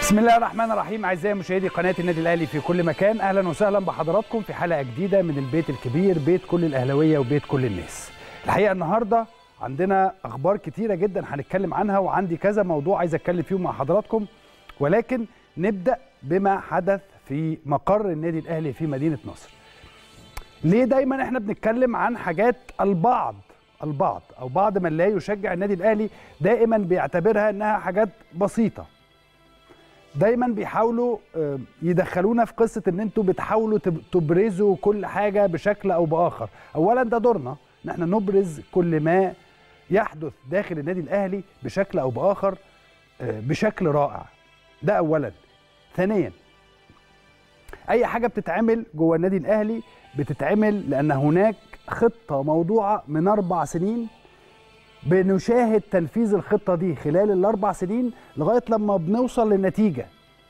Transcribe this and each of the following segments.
بسم الله الرحمن الرحيم اعزائي مشاهدي قناه النادي الاهلي في كل مكان اهلا وسهلا بحضراتكم في حلقه جديده من البيت الكبير بيت كل الاهلاويه وبيت كل الناس الحقيقه النهارده عندنا اخبار كتيره جدا هنتكلم عنها وعندي كذا موضوع عايز اتكلم فيهم مع حضراتكم ولكن نبدا بما حدث في مقر النادي الاهلي في مدينه نصر ليه دايما احنا بنتكلم عن حاجات البعض البعض او بعض من لا يشجع النادي الاهلي دائما بيعتبرها انها حاجات بسيطه دايما بيحاولوا آه، يدخلونا في قصه ان انتوا بتحاولوا تب- تبرزوا كل حاجه بشكل او باخر اولا ده دورنا ان احنا نبرز كل ما يحدث داخل النادي الاهلي بشكل او باخر آه، بشكل رائع ده اولا ثانيا اي حاجه بتتعمل جوه النادي الاهلي بتتعمل لان هناك خطه موضوعه من اربع سنين بنشاهد تنفيذ الخطه دي خلال الاربع سنين لغايه لما بنوصل للنتيجه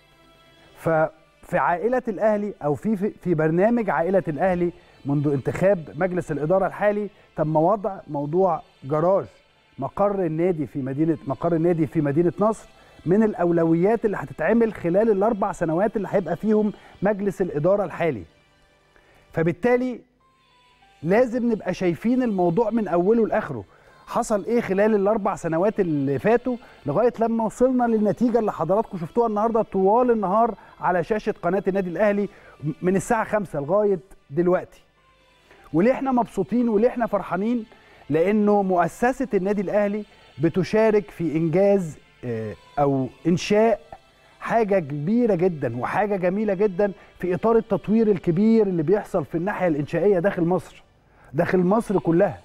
ففي عائله الاهلي او في في- في برنامج عائله الاهلي منذ انتخاب مجلس الاداره الحالي تم وضع موضوع جراج مقر النادي في مدينه مقر النادي في مدينه نصر من الاولويات اللي هتتعمل خلال الاربع سنوات اللي هيبقى فيهم مجلس الاداره الحالي فبالتالي لازم نبقى شايفين الموضوع من اوله لاخره حصل ايه خلال الاربع سنوات اللي فاتوا لغايه لما وصلنا للنتيجه اللي حضراتكم شفتوها النهارده طوال النهار على شاشه قناه النادي الاهلي من الساعه 5 لغايه دلوقتي وليه احنا مبسوطين وليه احنا فرحانين لانه مؤسسه النادي الاهلي بتشارك في انجاز آه، او انشاء حاجه كبيره جدا وحاجه جميله جدا في اطار التطوير الكبير اللي بيحصل في الناحيه الانشائيه داخل مصر داخل مصر كلها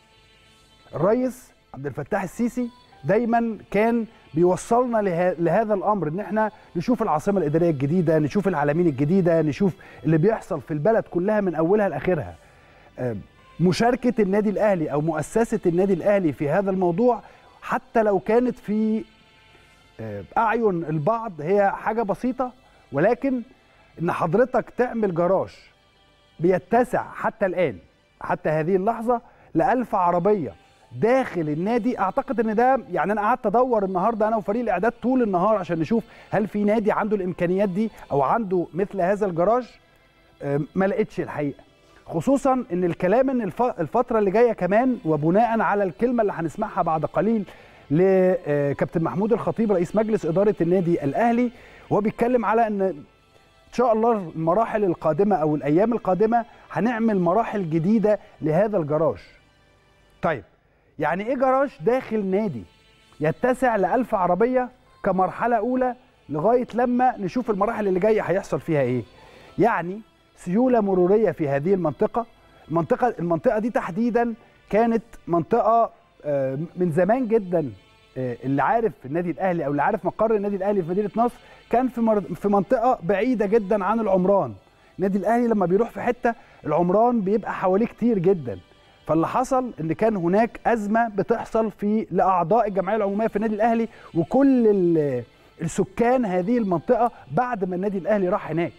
الرئيس عبد الفتاح السيسي دايما كان بيوصلنا له- لهذا الامر ان احنا نشوف العاصمه الاداريه الجديده نشوف العلمين الجديده نشوف اللي بيحصل في البلد كلها من اولها لاخرها آه، مشاركه النادي الاهلي او مؤسسه النادي الاهلي في هذا الموضوع حتى لو كانت في آه، اعين البعض هي حاجه بسيطه ولكن ان حضرتك تعمل جراج بيتسع حتى الان حتى هذه اللحظه لألف عربيه داخل النادي اعتقد ان ده يعني انا قعدت ادور النهارده انا وفريق الاعداد طول النهار عشان نشوف هل في نادي عنده الامكانيات دي او عنده مثل هذا الجراج آه، ما لقيتش الحقيقه خصوصا ان الكلام ان الف- الفتره اللي جايه كمان وبناء على الكلمه اللي هنسمعها بعد قليل لكابتن محمود الخطيب رئيس مجلس اداره النادي الاهلي وهو بيتكلم على ان ان شاء الله المراحل القادمه او الايام القادمه هنعمل مراحل جديده لهذا الجراج طيب يعني ايه جراج داخل نادي يتسع لألف عربيه كمرحله اولى لغايه لما نشوف المراحل اللي جايه هيحصل فيها ايه يعني سيوله مروريه في هذه المنطقه المنطقه المنطقه دي تحديدا كانت منطقه آه، من زمان جدا آه، اللي عارف النادي الاهلي او اللي عارف مقر النادي الاهلي في مدينه نصر كان في مر- في منطقه بعيده جدا عن العمران النادي الاهلي لما بيروح في حته العمران بيبقى حواليه كتير جدا فاللي حصل ان كان هناك ازمه بتحصل في لاعضاء الجمعيه العموميه في النادي الاهلي وكل ال- السكان هذه المنطقه بعد ما النادي الاهلي راح هناك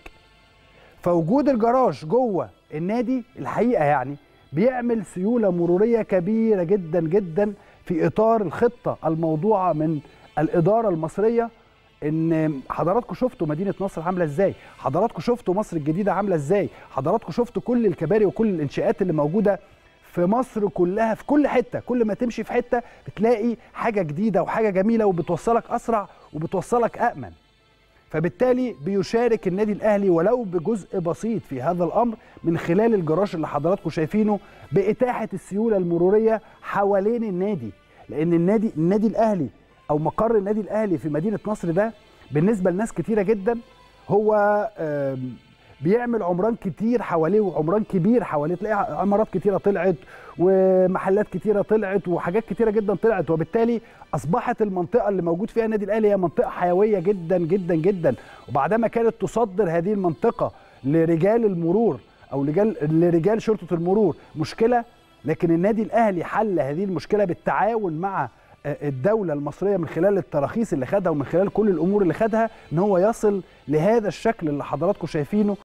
فوجود الجراج جوه النادي الحقيقه يعني بيعمل سيوله مروريه كبيره جدا جدا في اطار الخطه الموضوعه من الاداره المصريه ان حضراتكم شفتوا مدينه نصر عامله ازاي حضراتكم شفتوا مصر الجديده عامله ازاي حضراتكم شفتوا كل الكباري وكل الانشاءات اللي موجوده في مصر كلها في كل حته كل ما تمشي في حته بتلاقي حاجه جديده وحاجه جميله وبتوصلك اسرع وبتوصلك امن فبالتالي بيشارك النادي الاهلي ولو بجزء بسيط في هذا الامر من خلال الجراج اللي حضراتكم شايفينه باتاحه السيوله المروريه حوالين النادي لان النادي النادي الاهلي او مقر النادي الاهلي في مدينه نصر ده بالنسبه لناس كتيره جدا هو آم، بيعمل عمران كتير حواليه وعمران كبير حواليه تلاقي عمارات كتيره طلعت ومحلات كتيره طلعت وحاجات كتيره جدا طلعت وبالتالي اصبحت المنطقه اللي موجود فيها النادي الاهلي هي منطقه حيويه جدا جدا جدا وبعدما كانت تصدر هذه المنطقه لرجال المرور او رجال لرجال شرطه المرور مشكله لكن النادي الاهلي حل هذه المشكله بالتعاون مع الدوله المصريه من خلال التراخيص اللي خدها ومن خلال كل الامور اللي خدها ان هو يصل لهذا الشكل اللي حضراتكم شايفينه